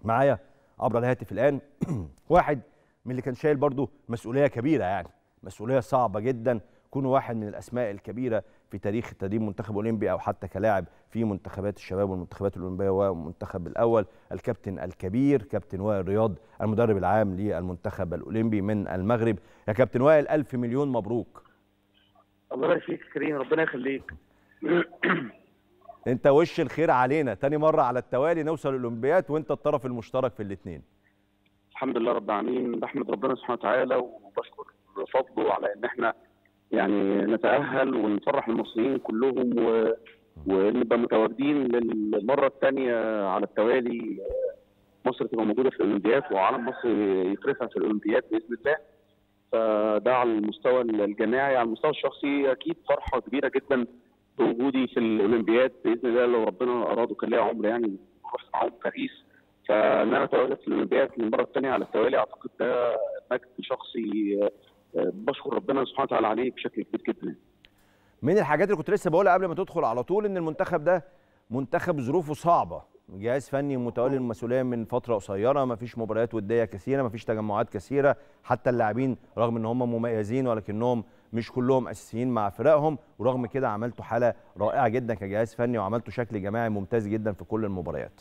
معايا عبر الهاتف الان واحد من اللي كان شايل برضه مسؤوليه كبيره يعني مسؤوليه صعبه جدا كونه واحد من الاسماء الكبيره في تاريخ تدريب منتخب اولمبي او حتى كلاعب في منتخبات الشباب والمنتخبات الاولمبيه والمنتخب الاول الكابتن الكبير كابتن وائل رياض المدرب العام للمنتخب الاولمبي من المغرب يا كابتن وائل الف مليون مبروك الله يبارك فيك كريم ربنا يخليك انت وش الخير علينا تاني مره على التوالي نوصل الاولمبياد وانت الطرف المشترك في الاثنين الحمد لله رب العالمين بحمد ربنا سبحانه وتعالى وبشكر فضله على ان احنا يعني نتاهل ونفرح المصريين كلهم و... ونبقى متواجدين للمره الثانيه على التوالي مصر تبقى موجوده في الاولمبياد وعلم مصر يترفع في الاولمبياد باذن الله فده على المستوى الجماعي على المستوى الشخصي اكيد فرحه كبيره جدا بوجودي في الاولمبياد باذن الله لو ربنا اراد وكان ليا عمر يعني اروح معاهم باريس فان انا اتواجد في الاولمبياد للمره الثانيه على التوالي اعتقد ده مجد شخصي بشكر ربنا سبحانه وتعالى عليه بشكل كبير جدا من الحاجات اللي كنت لسه بقولها قبل ما تدخل على طول ان المنتخب ده منتخب ظروفه صعبه جهاز فني متولي المسؤوليه من فتره قصيره ما فيش مباريات وديه كثيره ما فيش تجمعات كثيره حتى اللاعبين رغم ان هم مميزين ولكنهم مش كلهم اساسيين مع فرقهم ورغم كده عملتوا حاله رائعه جدا كجهاز فني وعملتوا شكل جماعي ممتاز جدا في كل المباريات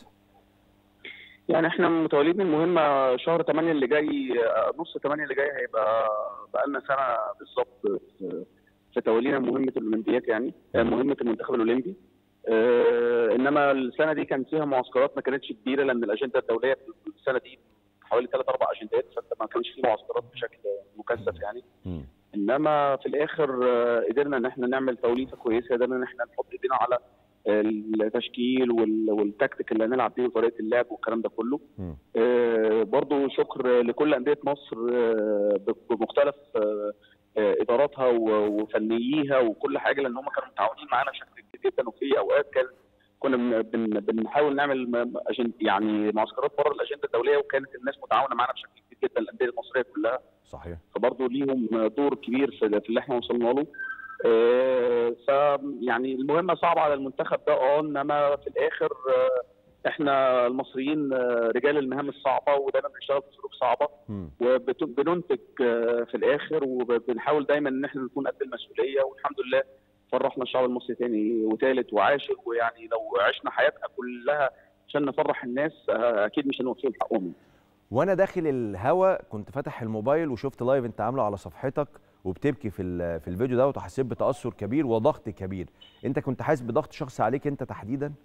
يعني احنا متولين المهمه شهر 8 اللي جاي نص 8 اللي جاي هيبقى بقى لنا سنه بالظبط في تولينا مهمه الاولمبياد يعني مهمه المنتخب الاولمبي اه انما السنه دي كان فيها معسكرات ما كانتش كبيره لان الاجنده الدوليه في السنه دي حوالي ثلاث اربع اجندات فانت ما كانش في معسكرات بشكل مكثف يعني م. انما في الاخر قدرنا ان احنا نعمل توليفه كويسه قدرنا ان احنا نحط ايدينا على التشكيل والتكتيك اللي هنلعب بيه وطريقه اللعب والكلام ده كله آه برضو شكر لكل انديه مصر آه بمختلف آه اداراتها وفنييها وكل حاجه لان هم كانوا متعاونين معانا بشكل كبير جدا وفي اوقات كان كنا بن بنحاول نعمل يعني معسكرات بره الاجنده الدوليه وكانت الناس متعاونه معانا بشكل كبير جدا الانديه المصريه كلها صحيح فبرضه ليهم دور كبير في اللي احنا وصلنا له ف يعني المهمه صعبه على المنتخب ده اه انما في الاخر احنا المصريين رجال المهام الصعبه ودايما بنشتغل في ظروف صعبه وبننتج في الاخر وبنحاول دايما ان احنا نكون قد المسؤوليه والحمد لله فرحنا الشعب المصري تاني وثالث وعاشر ويعني لو عشنا حياتنا كلها عشان نفرح الناس اكيد مش هنوفيهم حقهم وانا داخل الهوا كنت فاتح الموبايل وشفت لايف انت عامله على صفحتك وبتبكي في في الفيديو دوت وحسيت بتاثر كبير وضغط كبير انت كنت حاسس بضغط شخصي عليك انت تحديدا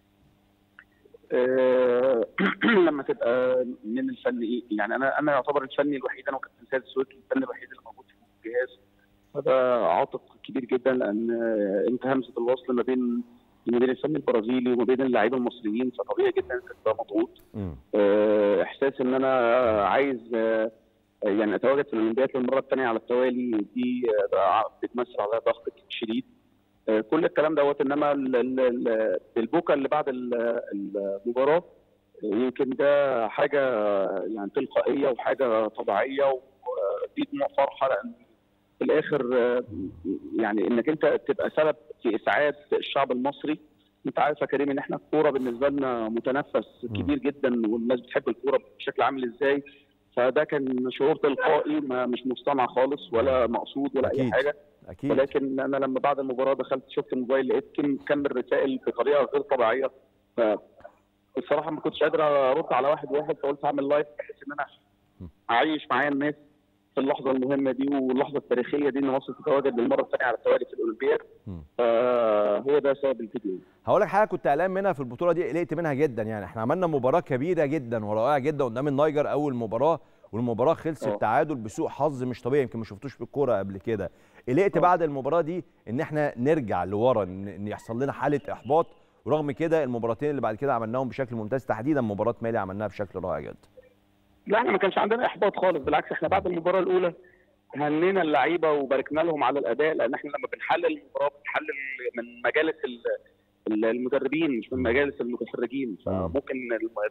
أه لما تبقى من الفني يعني انا انا يعتبر الفني الوحيد انا وكابتن سيد السويكي الفني الوحيد اللي موجود في الجهاز فده عاتق كبير جدا لان انت همزه الوصل ما بين المدير الفني البرازيلي وما بين اللاعبين المصريين فطبيعي جدا انت تبقى مضغوط أه احساس ان انا عايز أه يعني اتواجد في الاولمبياد للمره الثانيه على التوالي دي بتمثل عليها ضغط شديد كل الكلام دوت انما البوكا اللي بعد المباراه يمكن ده حاجه يعني تلقائيه وحاجه طبيعيه ودي دموع فرحه لان في الاخر يعني انك انت تبقى سبب في اسعاد الشعب المصري انت عارف يا كريم ان احنا الكوره بالنسبه لنا متنفس كبير جدا والناس بتحب الكوره بشكل عامل ازاي فده كان شعور تلقائي ما مش مصطنع خالص ولا مقصود ولا أكيد. اي حاجه اكيد ولكن انا لما بعد المباراه دخلت شفت الموبايل لقيت كم كم الرسائل بطريقه غير طبيعيه ف بصراحه ما كنتش قادر ارد على واحد واحد فقلت اعمل لايف بحيث ان انا اعيش معايا الناس في اللحظه المهمه دي واللحظه التاريخيه دي ان مصر تتواجد للمره الثانيه على التوالي في الاولمبياد فهو ده سبب الفيديو هقول لك حاجه كنت قلقان منها في البطوله دي قلقت منها جدا يعني احنا عملنا مباراه كبيره جدا ورائعه جدا قدام النيجر اول مباراه والمباراه خلصت أوه. تعادل بسوء حظ مش طبيعي يمكن ما شفتوش في الكوره قبل كده قلقت بعد المباراه دي ان احنا نرجع لورا ان يحصل لنا حاله احباط ورغم كده المباراتين اللي بعد كده عملناهم بشكل ممتاز تحديدا مباراه مالي عملناها بشكل رائع جدا لا احنا ما كانش عندنا احباط خالص بالعكس احنا بعد المباراه الاولى هنينا اللعيبه وباركنا لهم على الاداء لان احنا لما بنحلل المباراه بنحلل من مجالس المدربين مش من مجالس المتفرجين فممكن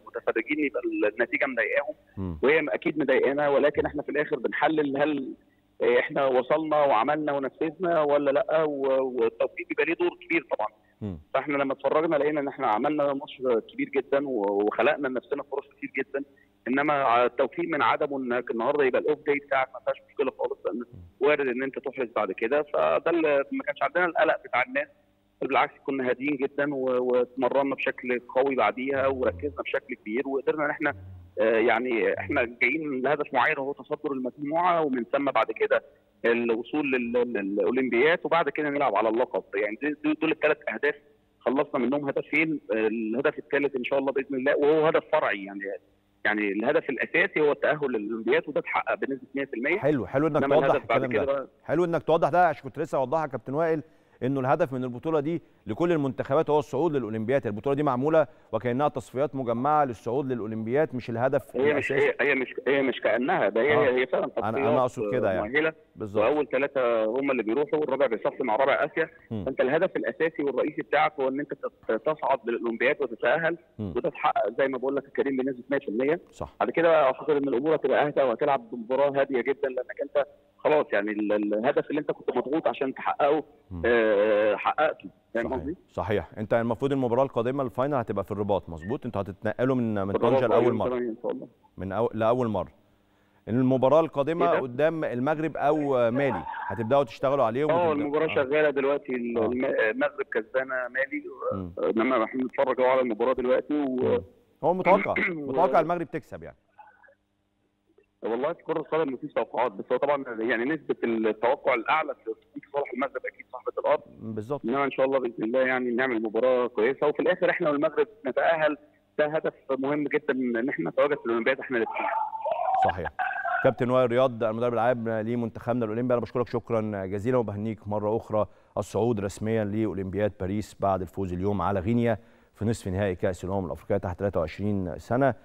المتفرجين يبقى النتيجه مضايقاهم وهي اكيد مضايقانا ولكن احنا في الاخر بنحلل هل احنا وصلنا وعملنا ونفذنا ولا لا والتوفيق بيبقى ليه دور كبير طبعا مم. فاحنا لما اتفرجنا لقينا ان احنا عملنا ماتش كبير جدا وخلقنا لنفسنا فرص كتير جدا انما التوفيق من عدمه انك النهارده يبقى الاوف داي بتاعك ما فيهاش مشكله خالص لان وارد ان انت تحرز بعد كده فده اللي ما كانش عندنا القلق بتاع الناس بالعكس كنا هاديين جدا واتمرنا بشكل قوي بعديها وركزنا بشكل كبير وقدرنا ان احنا يعني احنا جايين لهدف معين وهو تصدر المجموعه ومن ثم بعد كده الوصول للاولمبياد وبعد كده نلعب على اللقب يعني دول الثلاث اهداف خلصنا منهم هدفين الهدف الثالث ان شاء الله باذن الله وهو هدف فرعي يعني يعني الهدف الاساسي هو التاهل للاولمبياد وده اتحقق بنسبه 100% حلو حلو انك توضح الكلام ده حلو انك توضح ده عشان كنت لسه اوضحها كابتن وائل انه الهدف من البطوله دي لكل المنتخبات هو الصعود للاولمبياد البطوله دي معموله وكانها تصفيات مجمعه للصعود للاولمبياد مش الهدف هي مش هي, هي مش هي مش كانها ده هي آه. هي فعلا انا انا اقصد كده يعني بالظبط واول ثلاثه هم اللي بيروحوا والرابع بيصفي مع رابع اسيا فانت الهدف الاساسي والرئيسي بتاعك هو ان انت تصعد للاولمبياد وتتاهل وده اتحقق زي ما بقول لك الكريم بنسبه 100% صح بعد كده اعتقد ان الامور هتبقى اهدى وهتلعب بمباراه هاديه جدا لانك انت خلاص يعني الهدف اللي انت كنت مضغوط عشان تحققه آه حققته فاهم قصدي؟ صحيح انت المفروض المباراه القادمه الفاينل هتبقى في الرباط مظبوط انتوا هتتنقلوا من من طنجه لاول مره ان شاء الله من أو... لاول مره المباراه القادمه قدام المغرب او مالي هتبداوا تشتغلوا عليهم اه المباراه آه. شغاله دلوقتي المغرب كسبانه مالي انما احنا بنتفرج على المباراه دلوقتي و... هو متوقع متوقع المغرب تكسب يعني والله في كره القدم مفيش توقعات بس هو طبعا يعني نسبه التوقع الاعلى في صالح المغرب اكيد صاحبه الارض بالظبط انما ان شاء الله باذن الله يعني نعمل مباراه كويسه وفي الاخر احنا والمغرب نتاهل ده هدف مهم جدا ان احنا نتواجد في الاولمبياد احنا الاثنين صحيح كابتن وائل رياض المدرب العام لمنتخبنا الاولمبي انا بشكرك شكرا جزيلا وبهنيك مره اخرى الصعود رسميا لاولمبياد باريس بعد الفوز اليوم على غينيا في نصف نهائي كاس الامم الافريقيه تحت 23 سنه